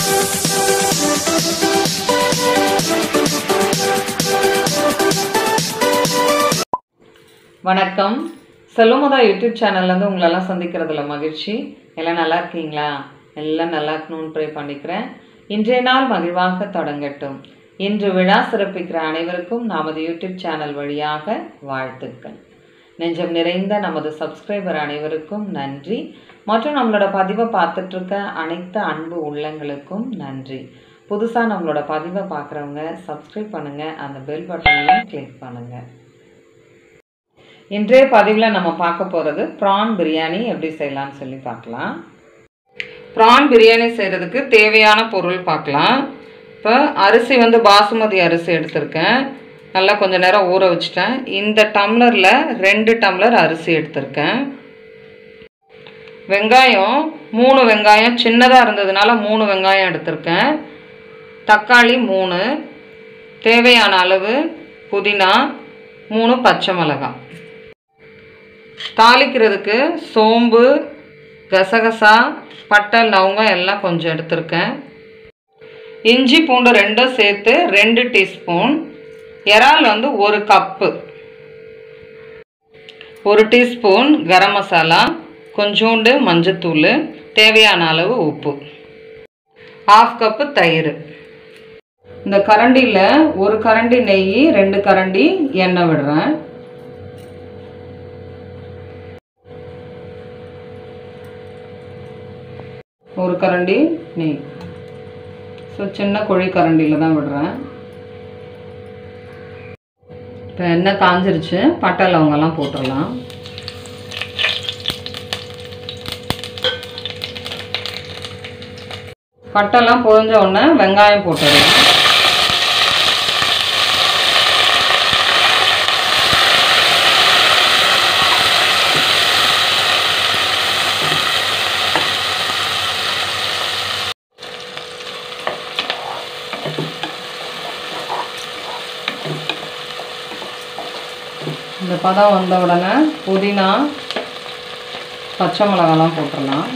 வணக்கம் செல்வமதா யூடியூப் சேனல்லேருந்து உங்களெல்லாம் சந்திக்கிறதுல மகிழ்ச்சி எல்லாம் நல்லா இருக்கீங்களா எல்லாம் நல்லா இருக்கணும்னு ப்ரே பண்ணிக்கிறேன் இன்றைய நாள் மகிழ்வாக தொடங்கட்டும் இன்று விழா சிறப்பிக்கிற அனைவருக்கும் நமது யூடியூப் சேனல் வழியாக வாழ்த்துக்கள் நெஞ்சம் நிறைந்த நமது சப்ஸ்கிரைபர் அனைவருக்கும் நன்றி மற்றும் நம்மளோட பதிவை பார்த்துட்ருக்க அனைத்து அன்பு உள்ளங்களுக்கும் நன்றி புதுசாக நம்மளோட பதிவை பார்க்குறவங்க சப்ஸ்கிரைப் பண்ணுங்கள் அந்த பெல் பட்டனையும் கிளிக் பண்ணுங்கள் இன்றைய பதிவில் நம்ம பார்க்க போகிறது ப்ரான் பிரியாணி எப்படி செய்யலாம்னு சொல்லி பார்க்கலாம் ப்ரான் பிரியாணி செய்கிறதுக்கு தேவையான பொருள் பார்க்கலாம் இப்போ அரிசி வந்து பாசுமதி அரிசி எடுத்திருக்கேன் நல்லா கொஞ்ச நேரம் ஊற வச்சுட்டேன் இந்த டம்ளரில் ரெண்டு டம்ளர் அரிசி எடுத்திருக்கேன் வெங்காயம் மூணு வெங்காயம் சின்னதாக இருந்ததுனால மூணு வெங்காயம் எடுத்திருக்கேன் தக்காளி மூணு தேவையான அளவு புதினா மூணு பச்சை மிளகாய் தாளிக்கிறதுக்கு சோம்பு கசகசா பட்டை லவங்கம் எல்லாம் கொஞ்சம் எடுத்திருக்கேன் இஞ்சி பூண்டு ரெண்டும் சேர்த்து ரெண்டு டீஸ்பூன் இறால் வந்து ஒரு கப்பு ஒரு டீஸ்பூன் கரம் மசாலா கொஞ்சோண்டு மஞ்சத்தூள் தேவையான அளவு உப்பு ஆஃப் கப்பு தயிர் இந்த கரண்டியில் ஒரு கரண்டி நெய் ரெண்டு கரண்டி எண்ணெய் விடுறேன் ஒரு கரண்டி நெய் ஸோ சின்ன குழி கரண்டியில் தான் விடுறேன் இப்போ எண்ணெய் காஞ்சிருச்சு பட்டை லவங்கெல்லாம் போட்டுடலாம் பட்டெல்லாம் பொழிஞ்ச உடனே வெங்காயம் போட்டுடலாம் இந்த பதம் வந்த உடனே புதினா பச்சை மிளகாலாம் போட்டுடலாம்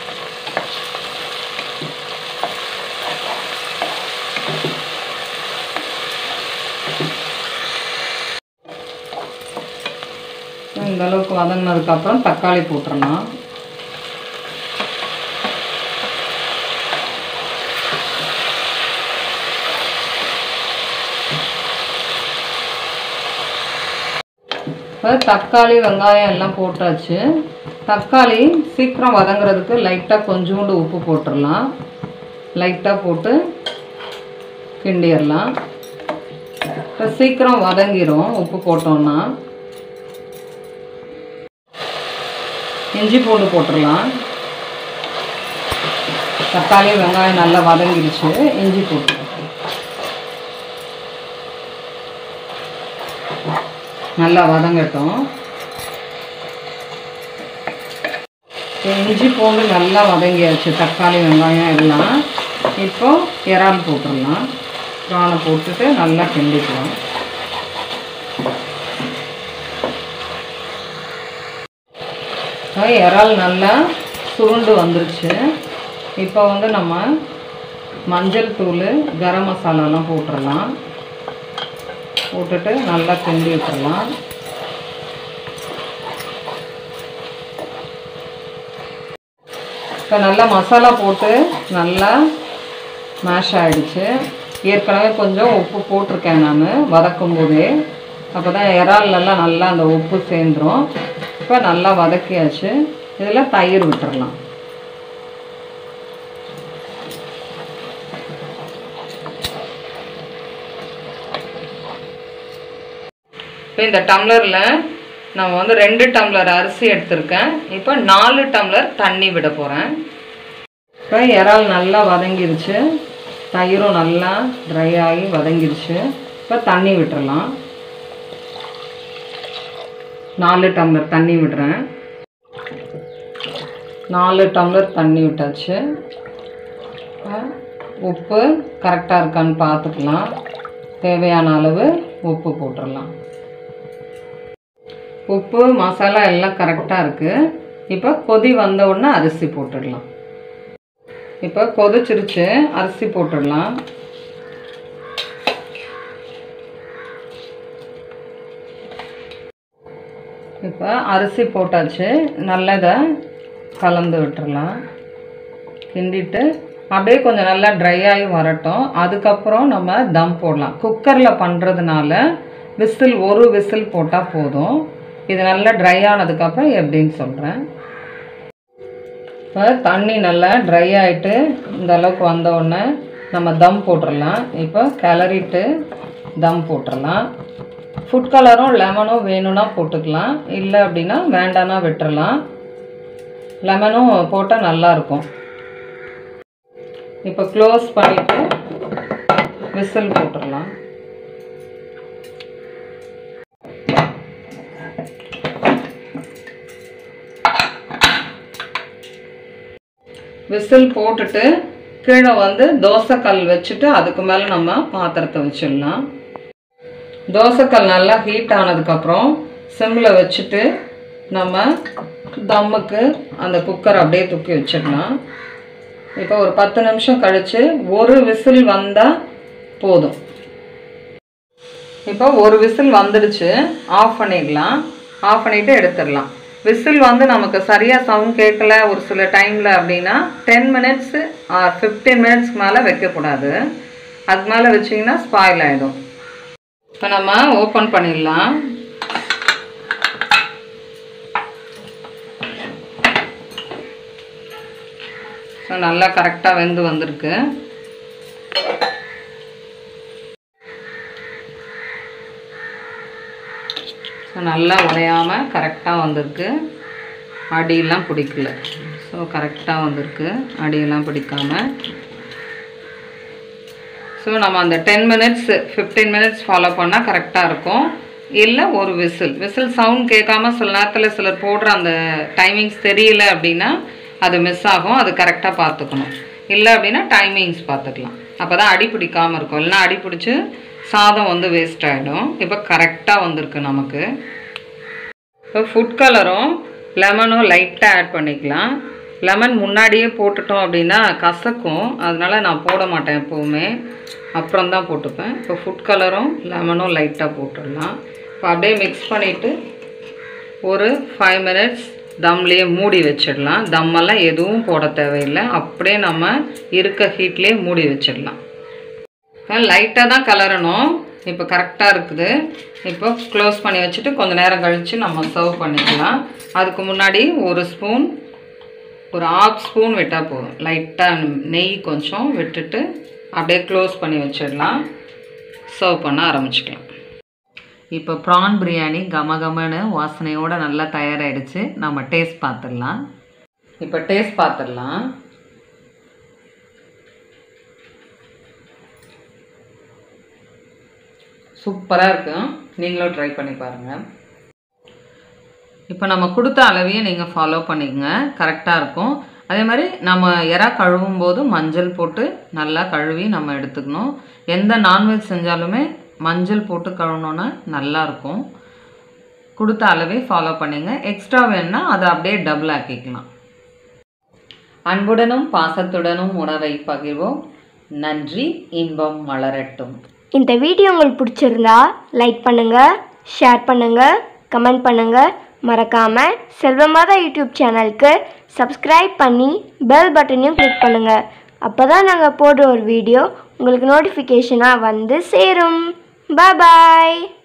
இந்த அளவுக்கு வதங்கினதுக்கப்புறம் தக்காளி போட்டுடலாம் இப்போ தக்காளி வெங்காயம் எல்லாம் போட்டாச்சு தக்காளி சீக்கிரம் வதங்குறதுக்கு லைட்டாக கொஞ்சோண்டு உப்பு போட்டுடலாம் லைட்டாக போட்டு கிண்டிடலாம் இப்போ சீக்கிரம் வதங்கிரும் உப்பு போட்டோன்னா இஞ்சி பூண்டு போட்டுடலாம் தக்காளி வெங்காயம் நல்லா வதங்கிடுச்சு இஞ்சி போட்டு நல்லா வதங்கட்டும் இஞ்சி பூண்டு நல்லா வதங்கியாச்சு தக்காளி வெங்காயம் எல்லாம் இப்போ இறால் போட்டுடலாம் ப்ரானை போட்டுட்டு நல்லா கிண்டிக்கலாம் இறால் நல்லா சுருண்டு வந்துருச்சு இப்போ வந்து நம்ம மஞ்சள் தூள் கரம் மசாலாலாம் போட்டுடலாம் போட்டுட்டு நல்லா கிண்டி விட்டுடலாம் இப்போ நல்லா மசாலா போட்டு நல்லா மேஷ் ஆகிடுச்சு ஏற்கனவே கொஞ்சம் உப்பு போட்டிருக்கேன் நான் வதக்கும் போதே அப்போ தான் இறால்லலாம் நல்லா அந்த உப்பு சேர்ந்துடும் இப்போ நல்லா வதக்கியாச்சு இதில் தயிர் விட்டுறலாம் இப்போ இந்த டம்ளரில் நம்ம வந்து ரெண்டு டம்ளர் அரிசி எடுத்திருக்கேன் இப்போ நாலு டம்ளர் தண்ணி விட போகிறேன் இப்போ இறால் நல்லா வதங்கிருச்சு தயிரும் நல்லா ட்ரை ஆகி வதங்கிருச்சு இப்போ தண்ணி விட்டுறலாம் நாலு டம்ளர் தண்ணி விடுறேன் நாலு டம்ளர் தண்ணி விட்டாச்சு உப்பு கரெக்டாக இருக்கான்னு பார்த்துக்கலாம் தேவையான அளவு உப்பு போட்டுடலாம் உப்பு மசாலா எல்லாம் கரெக்டாக இருக்குது இப்போ கொதி வந்த உடனே அரிசி போட்டுடலாம் இப்போ கொதிச்சிருச்சு அரிசி போட்டுடலாம் இப்போ அரிசி போட்டாச்சு நல்லதை கலந்து விட்டுறலாம் கிண்டிட்டு அப்படியே கொஞ்சம் நல்லா ட்ரை ஆகி வரட்டும் அதுக்கப்புறம் நம்ம தம் போடலாம் குக்கரில் பண்ணுறதுனால விசில் ஒரு விசில் போட்டால் போதும் இது நல்லா ட்ரை ஆனதுக்கப்புறம் எப்படின்னு சொல்கிறேன் இப்போ தண்ணி நல்லா ட்ரை ஆகிட்டு இந்த அளவுக்கு வந்த உடனே நம்ம தம் போட்டுடலாம் இப்போ கிளறிட்டு தம் போட்டுடலாம் ஃபுட் கலரும் லெமனும் வேணும்னா போட்டுக்கலாம் இல்லை அப்படின்னா வேண்டாம்னா விட்டுறலாம் லெமனும் போட்டால் நல்லாயிருக்கும் இப்போ க்ளோஸ் பண்ணிவிட்டு விசில் போட்டுடலாம் விசில் போட்டுட்டு கீழே வந்து தோசைக்கல் வச்சுட்டு அதுக்கு மேலே நம்ம பாத்திரத்தை வச்சிடலாம் தோசைக்கல் நல்லா ஹீட் ஆனதுக்கப்புறம் சிம்மில் வச்சுட்டு நம்ம தம்முக்கு அந்த குக்கர் அப்படியே தூக்கி வச்சிடலாம் இப்போ ஒரு பத்து நிமிஷம் கழித்து ஒரு விசில் வந்தால் போதும் இப்போ ஒரு விசில் வந்துடுச்சு ஆஃப் பண்ணிடலாம் ஆஃப் பண்ணிவிட்டு எடுத்துடலாம் விசில் வந்து நமக்கு சரியாக சவுண்ட் கேட்கல ஒரு சில டைமில் அப்படின்னா டென் மினிட்ஸு ஆர் ஃபிஃப்டீன் மினிட்ஸ்க்கு மேலே வைக்கக்கூடாது அதுக்கு மேலே வச்சிங்கன்னா ஸ்பாயில் ஆகிடும் இப்போ நம்ம ஓப்பன் பண்ணிடலாம் ஸோ நல்லா கரெக்டாக வெந்து வந்திருக்கு ஸோ நல்லா உடையாமல் கரெக்டாக வந்திருக்கு அடியெல்லாம் பிடிக்கல ஸோ கரெக்டாக வந்திருக்கு அடியெல்லாம் பிடிக்காமல் ஸோ நம்ம அந்த ten minutes fifteen minutes follow பண்ணால் கரெக்டாக இருக்கும் இல்லை ஒரு விசில் விசில் சவுண்ட் கேட்காம சில நேரத்தில் சிலர் போடுற அந்த டைமிங்ஸ் தெரியல அப்படின்னா அது மிஸ் ஆகும் அது கரெக்டாக பார்த்துக்கணும் இல்லை அப்படின்னா டைமிங்ஸ் பார்த்துக்கலாம் அப்போ தான் அடி பிடிக்காமல் இருக்கும் இல்லைன்னா அடி பிடிச்சி சாதம் வந்து வேஸ்ட் ஆகிடும் இப்போ கரெக்டாக வந்திருக்கு நமக்கு இப்போ ஃபுட் கலரும் லெமனும் லைட்டாக ஆட் பண்ணிக்கலாம் லெமன் முன்னாடியே போட்டுட்டோம் அப்படின்னா கசக்கும் அதனால நான் போட மாட்டேன் எப்போவுமே அப்புறம் தான் போட்டுப்பேன் இப்போ ஃபுட் கலரும் லெமனும் லைட்டாக போட்டுடலாம் இப்போ அப்படியே மிக்ஸ் பண்ணிவிட்டு ஒரு ஃபைவ் மினிட்ஸ் தம்லேயே மூடி வச்சிடலாம் தம்மெல்லாம் எதுவும் போட தேவையில்லை அப்படியே நம்ம இருக்க ஹீட்லேயே மூடி வச்சிடலாம் லைட்டாக தான் கலரணும் இப்போ கரெக்டாக இருக்குது இப்போ க்ளோஸ் பண்ணி வச்சுட்டு கொஞ்சம் நேரம் கழித்து நம்ம சர்வ் பண்ணிக்கலாம் அதுக்கு முன்னாடி ஒரு ஸ்பூன் ஒரு ஆஃப் ஸ்பூன் விட்டால் போதும் லைட்டாக நெய் கொஞ்சம் விட்டுட்டு அப்படியே க்ளோஸ் பண்ணி வச்சிடலாம் சர்வ் பண்ண ஆரம்பிச்சுக்கலாம் இப்போ ப்ரான் பிரியாணி கம கமன்னு வாசனையோடு நல்லா தயாராகிடுச்சு நம்ம டேஸ்ட் பார்த்துடலாம் இப்போ டேஸ்ட் பார்த்துடலாம் சூப்பராக இருக்கும் நீங்களும் ட்ரை பண்ணி பாருங்கள் இப்போ நம்ம கொடுத்த அளவையே நீங்கள் ஃபாலோ பண்ணிக்கங்க கரெக்டாக இருக்கும் அதே மாதிரி நம்ம இறா கழுவும் போது மஞ்சள் போட்டு நல்லா கழுவி நம்ம எடுத்துக்கணும் எந்த நான்வெஜ் செஞ்சாலுமே மஞ்சள் போட்டு கழுவினோன்னா நல்லாயிருக்கும் கொடுத்த அளவே ஃபாலோ பண்ணிங்க எக்ஸ்ட்ரா வேணுன்னா அதை அப்படியே டபுள் ஆக்கிக்கலாம் அன்புடனும் பாசத்துடனும் உணவை பகிர்வோம் நன்றி இன்பம் மலரட்டும் இந்த வீடியோ உங்களுக்கு பிடிச்சிருந்தா லைக் பண்ணுங்கள் ஷேர் பண்ணுங்கள் கமெண்ட் பண்ணுங்கள் மறக்காமல் செல்வமாதா யூடியூப் சேனலுக்கு சப்ஸ்கிரைப் பண்ணி பெல் பட்டனையும் கிளிக் பண்ணுங்கள் அப்போ தான் நாங்கள் போடுற ஒரு வீடியோ உங்களுக்கு நோட்டிஃபிகேஷனாக வந்து சேரும் பாய்